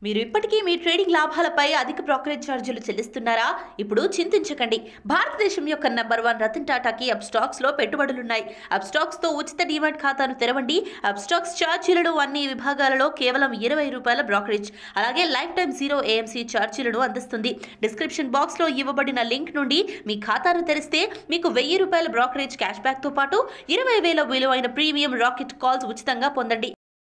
మీరు ఇప్పటికీ మీ ట్రేడింగ్ లాభాలపై అధిక బ్రోకరేజ్ ఛార్జీలు చెల్లిస్తున్నారా ఇప్పుడు చింతించకండి భారతదేశం యొక్క నంబర్ వన్ రతన్ టాటాకి అప్ స్టాక్స్ లో పెట్టుబడులున్నాయి అప్ స్టాక్స్ తో ఉచిత డిమాట్ ఖాతాను తెరవండి అప్ స్టాక్స్ ఛార్జీలను అన్ని విభాగాలలో కేవలం ఇరవై రూపాయల బ్రోకరేజ్ అలాగే లైఫ్ టైం జీరో ఏఎంసీ ఛార్జీలను అందిస్తుంది డిస్క్రిప్షన్ బాక్స్ లో ఇవ్వబడిన లింక్ నుండి మీ ఖాతాను తెరిస్తే మీకు వెయ్యి రూపాయల బ్రోకరేజ్ క్యాష్ బ్యాక్ తో పాటు ఇరవై వేల విలువైన ప్రీమియం రాకెట్ కాల్స్ ఉచితంగా పొందండి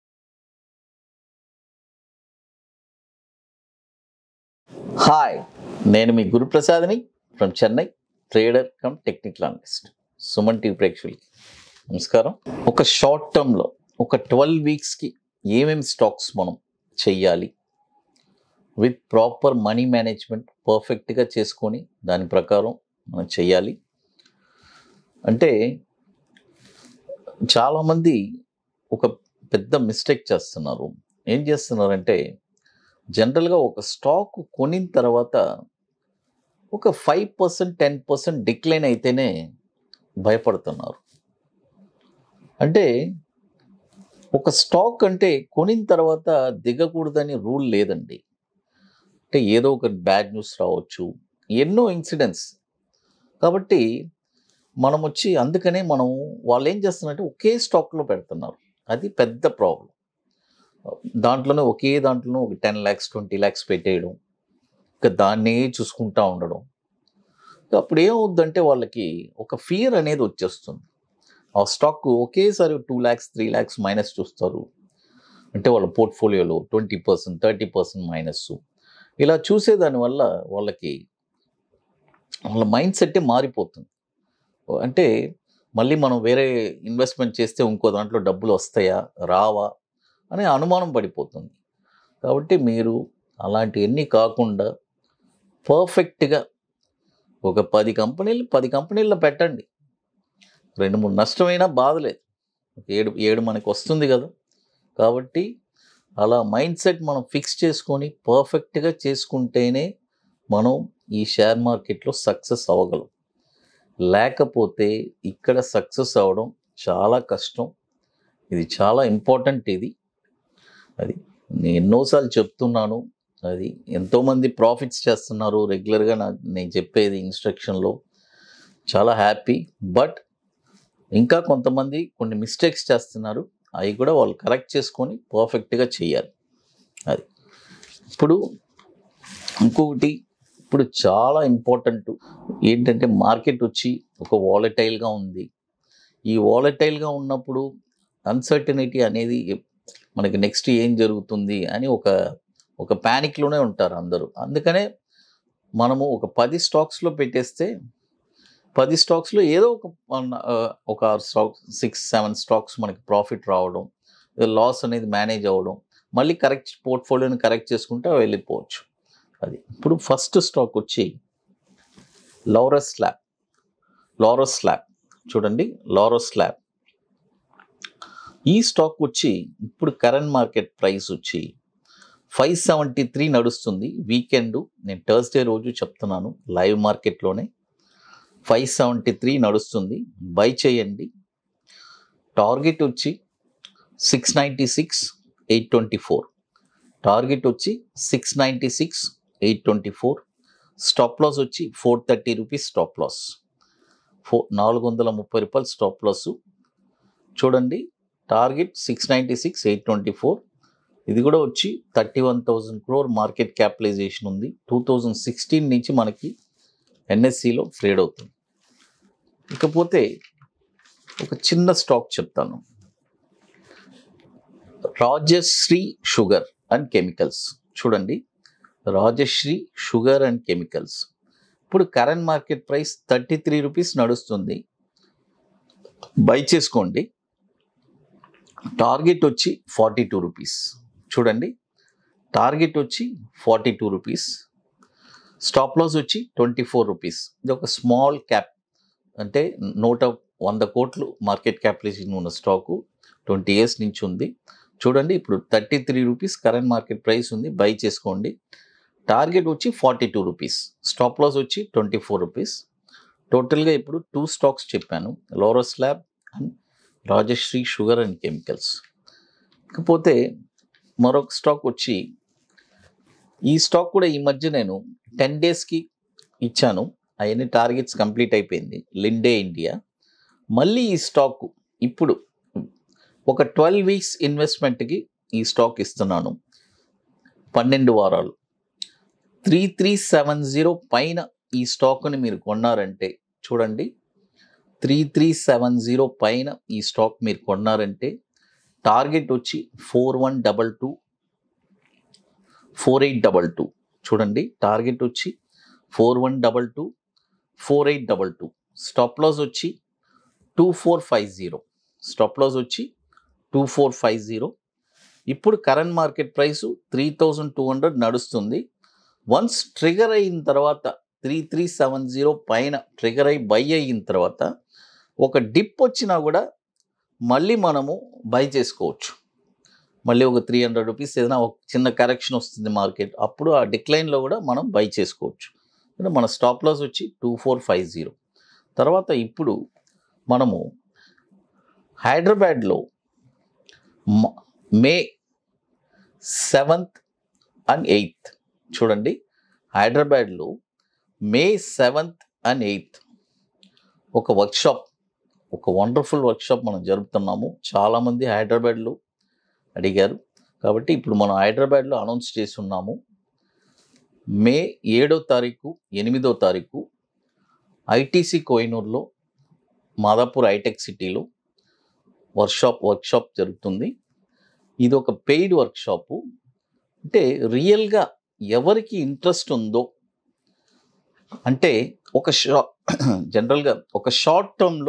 హాయ్ నేను మీ గురుప్రసాద్ని from Chennai trader cum technical analyst Suman TV ప్రేక్షకులకి నమస్కారం ఒక షార్ట్ టర్మ్లో ఒక ట్వెల్వ్ వీక్స్కి ఏమేమి స్టాక్స్ మనం చెయ్యాలి విత్ ప్రాపర్ మనీ మేనేజ్మెంట్ పర్ఫెక్ట్గా చేసుకొని దాని ప్రకారం మనం చెయ్యాలి అంటే చాలామంది ఒక పెద్ద మిస్టేక్ చేస్తున్నారు ఏం చేస్తున్నారంటే జనరల్గా ఒక స్టాక్ కొనిన తర్వాత ఒక five percent ten percent decline అయితేనే భయపడుతున్నారు అంటే ఒక స్టాక్ అంటే కొనిన తర్వాత దిగకూడదని రూల్ లేదండి అంటే ఏదో ఒక బ్యాడ్ న్యూస్ రావచ్చు ఎన్నో ఇన్సిడెంట్స్ కాబట్టి మనం వచ్చి అందుకనే మనం వాళ్ళు ఏం చేస్తున్నారంటే ఒకే స్టాక్లో పెడుతున్నారు అది పెద్ద ప్రాబ్లం దాంట్లోనే ఒకే దాంట్లోనే ఒక టెన్ ల్యాక్స్ ట్వంటీ ల్యాక్స్ పెట్టేయడం ఇంకా దాన్నే చూసుకుంటా ఉండడం అప్పుడు ఏమవుద్దంటే వాళ్ళకి ఒక ఫియర్ అనేది వచ్చేస్తుంది ఆ స్టాక్ ఒకేసారి two lakhs three lakhs minus చూస్తారు అంటే వాళ్ళ పోర్ట్ఫోలియోలో twenty percent thirty percent minus ఇలా చూసేదాని వల్ల వాళ్ళకి వాళ్ళ మైండ్ సెట్టే మారిపోతుంది అంటే మళ్ళీ మనం వేరే ఇన్వెస్ట్మెంట్ చేస్తే ఇంకో దాంట్లో డబ్బులు వస్తాయా రావా అనే అనుమానం పడిపోతుంది కాబట్టి మీరు అలాంటివన్నీ కాకుండా పర్ఫెక్ట్గా ఒక పది కంపెనీలు పది కంపెనీల్లో పెట్టండి రెండు మూడు నష్టమైనా బాధలేదు ఏడు ఏడు మనకు వస్తుంది కదా కాబట్టి అలా మైండ్ సెట్ మనం ఫిక్స్ చేసుకొని పర్ఫెక్ట్గా చేసుకుంటేనే మనం ఈ షేర్ మార్కెట్లో సక్సెస్ అవ్వగలం లేకపోతే ఇక్కడ సక్సెస్ అవ్వడం చాలా కష్టం ఇది చాలా ఇంపార్టెంట్ ఇది అది నేను ఎన్నోసార్లు చెప్తున్నాను అది ఎంతోమంది ప్రాఫిట్స్ చేస్తున్నారు రెగ్యులర్గా నా నేను చెప్పేది ఇన్స్ట్రక్షన్లో చాలా హ్యాపీ బట్ ఇంకా కొంతమంది కొన్ని మిస్టేక్స్ చేస్తున్నారు అవి కూడా వాళ్ళు కరెక్ట్ చేసుకొని పర్ఫెక్ట్గా చేయాలి అది ఇప్పుడు ఇంకొకటి ఇప్పుడు చాలా ఇంపార్టెంట్ ఏంటంటే మార్కెట్ వచ్చి ఒక వాలటైల్గా ఉంది ఈ వాలటైల్గా ఉన్నప్పుడు అన్సర్టనిటీ అనేది మనకి నెక్స్ట్ ఏం జరుగుతుంది అని ఒక ఒక ప్యానిక్లోనే ఉంటారు అందరూ అందుకనే మనము ఒక పది స్టాక్స్లో పెట్టేస్తే పది స్టాక్స్లో ఏదో ఒక మన- ఆ, ఒక స్టాక్ సిక్స్ సెవెన్ స్టాక్స్ మనకి ప్రాఫిట్ రావడం లాస్ అనేది మేనేజ్ అవ్వడం మళ్ళీ కరెక్ట్ పోర్ట్ఫోలియోని కరెక్ట్ చేసుకుంటే వెళ్ళిపోవచ్చు అది ఇప్పుడు ఫస్ట్ స్టాక్ వచ్చి లారస్ స్లాబ్ లారస్ స్లాబ్ చూడండి లారస్ స్లాబ్ ఈ స్టాక్ వచ్చి ఇప్పుడు కరెంట్ మార్కెట్ ప్రైస్ వచ్చి ఫైవ్ సెవెంటీ త్రీ నడుస్తుంది వీకెండ్ నేను థర్స్డే రోజు చెప్తున్నాను లైవ్ మార్కెట్లోనే ఫైవ్ సెవెంటీ త్రీ నడుస్తుంది బై చేయండి టార్గెట్ వచ్చి six ninety six eight twenty four target వచ్చి six ninety six eight twenty four stop loss వచ్చి four thirty rupees stop loss four నాలుగు వందల ముప్పై రూపాయలు స్టాప్ లాస్ చూడండి target six ninety six eight twenty four ఇది కూడా వచ్చి thirty one thousand crore market capitalisation ఉంది టూ థౌజండ్ సిక్స్టీన్ నుంచి మనకి ఎన్ఎస్సిలో ట్రేడ్ అవుతుంది ఇకపోతే ఒక చిన్న స్టాక్ చెప్తాను రాజశ్రీ షుగర్ అండ్ కెమికల్స్ చూడండి రాజశ్రీ షుగర్ అండ్ కెమికల్స్ ఇప్పుడు current market price thirty three rupees నడుస్తుంది బై చేసుకోండి టార్గెట్ వచ్చి ఫార్టీ టూ రూపీస్ చూడండి టార్గెట్ వచ్చి forty two rupees stop loss వచ్చి ట్వంటీ ఫోర్ రూపీస్ ఇది ఒక స్మాల్ క్యాప్ అంటే నూట వంద కోట్లు మార్కెట్ క్యాపిటలైజేషన్ ఉన్న స్టాకు ట్వంటీ ఇయర్స్ నుంచి ఉంది చూడండి ఇప్పుడు thirty three rupees current market price ఉంది బై చేసుకోండి టార్గెట్ వచ్చి forty two rupees stop loss వచ్చి ట్వంటీ ఫోర్ రూపీస్ టోటల్గా ఇప్పుడు టూ స్టాక్స్ చెప్పాను Laurus lab and Rajshree sugar and chemicals ఇకపోతే మరొక స్టాక్ వచ్చి ఈ స్టాక్ కూడా ఈ మధ్య నేను టెన్ డేస్కి ఇచ్చాను అవన్నీ టార్గెట్స్ కంప్లీట్ అయిపోయింది లిండే ఇండియా మళ్ళీ ఈ స్టాక్ ఇప్పుడు ఒక ట్వెల్వ్ వీక్స్ ఇన్వెస్ట్మెంట్కి ఈ స్టాక్ ఇస్తున్నాను పన్నెండు వారాలు త్రీ త్రీ సెవెన్ జీరో పైన ఈ స్టాక్ని మీరు కొన్నారంటే చూడండి త్రీ త్రీ సెవెన్ జీరో పైన ఈ స్టాక్ మీరు కొన్నారంటే టార్గెట్ వచ్చి four one double two four eight double two చూడండి టార్గెట్ వచ్చి four one double two four eight double two stop loss వచ్చి two four five zero stop loss వచ్చి two four five zero ఇప్పుడు current market price three thousand two hundred నడుస్తుంది once trigger అయిన తర్వాత three three seven zero పైన trigger అయి buy అయిన తర్వాత ఒక డిప్ వచ్చినా కూడా మళ్ళీ మనము బై చేసుకోవచ్చు మళ్ళీ ఒక త్రీ హండ్రెడ్ రూపీస్ ఏదైనా ఒక చిన్న కరెక్షన్ వస్తుంది మార్కెట్ అప్పుడు ఆ డిక్లైన్లో కూడా మనం బై చేసుకోవచ్చు అంటే మన స్టాప్ లాస్ వచ్చి టూ ఫోర్ ఫైవ్ జీరో తర్వాత ఇప్పుడు మనము హైదరాబాద్లో మ- మే సెవెంత్ అండ్ ఎయిత్ చూడండి హైదరాబాద్లో మే సెవెంత్ అండ్ ఎయిత్ ఒక వర్క్షాప్ ఒక వండర్ఫుల్ వర్క్షాప్ మనం జరుపుతున్నాము చాలామంది హైదరాబాద్లో అడిగారు కాబట్టి ఇప్పుడు మనం హైదరాబాద్లో అనౌన్స్ చేసి ఉన్నాము మే ఏడో తారీఖు ఎనిమిదో తారీఖు ఐటీసీ కోహినూర్లో మాదాపూర్ హైటెక్ సిటీలో వర్క్షాప్ వర్క్షాప్ జరుగుతుంది ఇది ఒక పెయిడ్ వర్క్షాపు అంటే రియల్గా ఎవరికి ఇంట్రెస్ట్ ఉందో అంటే ఒక షా జనరల్గా ఒక షార్ట్ టర్మ్లో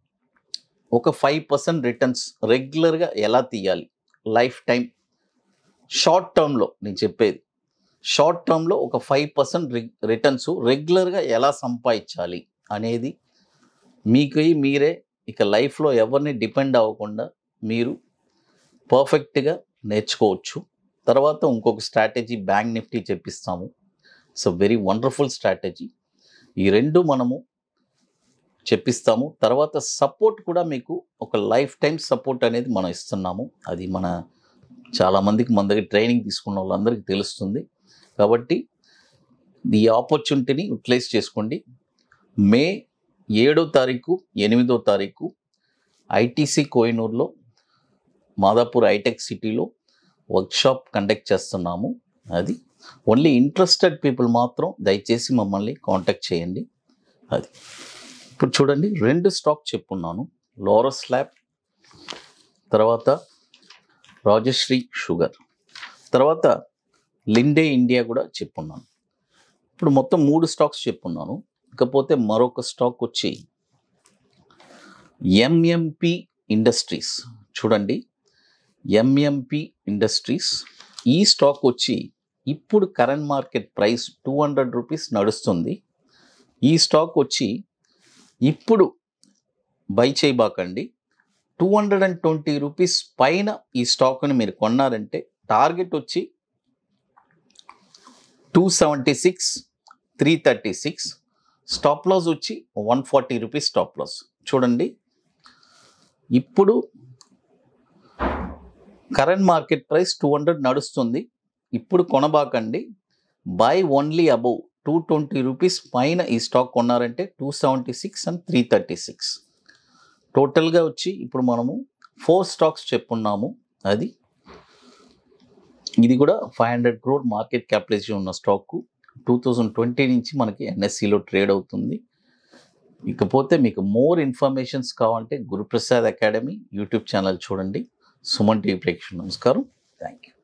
ఒక ఫైవ్ పర్సెంట్ రిటర్న్స్ రెగ్యులర్గా ఎలా తీయాలి లైఫ్ టైం షార్ట్ టర్మ్లో నేను చెప్పేది షార్ట్ టర్మ్లో ఒక ఫైవ్ పర్సెంట్ రిటర్న్స్ రెగ్యులర్గా ఎలా సంపాదించాలి అనేది మీకు మీరే ఇక లైఫ్లో ఎవరిని డిపెండ్ అవ్వకుండా మీరు పర్ఫెక్ట్గా నేర్చుకోవచ్చు తర్వాత ఇంకొక స్ట్రాటజీ బ్యాంక్ నిఫ్టీ చెప్పిస్తాము it's a very wonderful strategy ఈ రెండు మనము చెప్పిస్తాము తర్వాత సపోర్ట్ కూడా మీకు ఒక లైఫ్ టైం సపోర్ట్ అనేది మనం ఇస్తున్నాము అది మన చాలామందికి మన దగ్గర ట్రైనింగ్ తీసుకున్న వాళ్ళందరికీ తెలుస్తుంది కాబట్టి ఈ ఆపర్చునిటీని యూటిలైజ్ చేసుకోండి మే ఏడో తారీఖు ఎనిమిదో తారీఖు ఐటీసీ కోహినూర్లో మాదాపూర్ హైటెక్ సిటీలో వర్క్షాప్ కండక్ట్ చేస్తున్నాము అది ఓన్లీ ఇంట్రెస్టెడ్ పీపుల్ మాత్రం దయచేసి మమ్మల్ని కాంటాక్ట్ చేయండి అది ఇప్పుడు చూడండి రెండు స్టాక్ చెప్పున్నాను లోరస్ ల్యాబ్ తర్వాత రాజశ్రీ షుగర్ తర్వాత లిండే ఇండియా కూడా చెప్పున్నాను ఇప్పుడు మొత్తం మూడు స్టాక్స్ చెప్పున్నాను ఇకపోతే మరొక స్టాక్ వచ్చి ఎంఎంపి ఇండస్ట్రీస్ చూడండి ఎంఎంపి ఇండస్ట్రీస్ ఈ స్టాక్ వచ్చి ఇప్పుడు current market price two hundred rupees నడుస్తుంది ఈ స్టాక్ వచ్చి ఇప్పుడు బై చేయబాకండి two hundred and twenty rupees పైన ఈ స్టాక్ని మీరు కొన్నారంటే టార్గెట్ వచ్చి two seventy six three thirty six stop loss వచ్చి one forty rupees stop loss చూడండి ఇప్పుడు current market price two hundred నడుస్తుంది ఇప్పుడు కొనబాకండి buy only above two twenty rupees పైన ఈ స్టాక్ కొన్నారంటే two seventy six and three thirty six టోటల్గా వచ్చి ఇప్పుడు మనము ఫోర్ స్టాక్స్ చెప్పున్నాము అది ఇది కూడా five hundred crore market capitalisation ఉన్న స్టాక్ టూ థౌజండ్ ట్వంటీ నుంచి మనకి ఎన్ఎస్సిలో ట్రేడ్ అవుతుంది ఇకపోతే మీకు మోర్ ఇన్ఫర్మేషన్స్ కావాలంటే గురుప్రసాద్ అకాడమీ యూట్యూబ్ ఛానల్ చూడండి సుమన్ టీవీ ప్రేక్షకులు నమస్కారం థ్యాంక్ యూ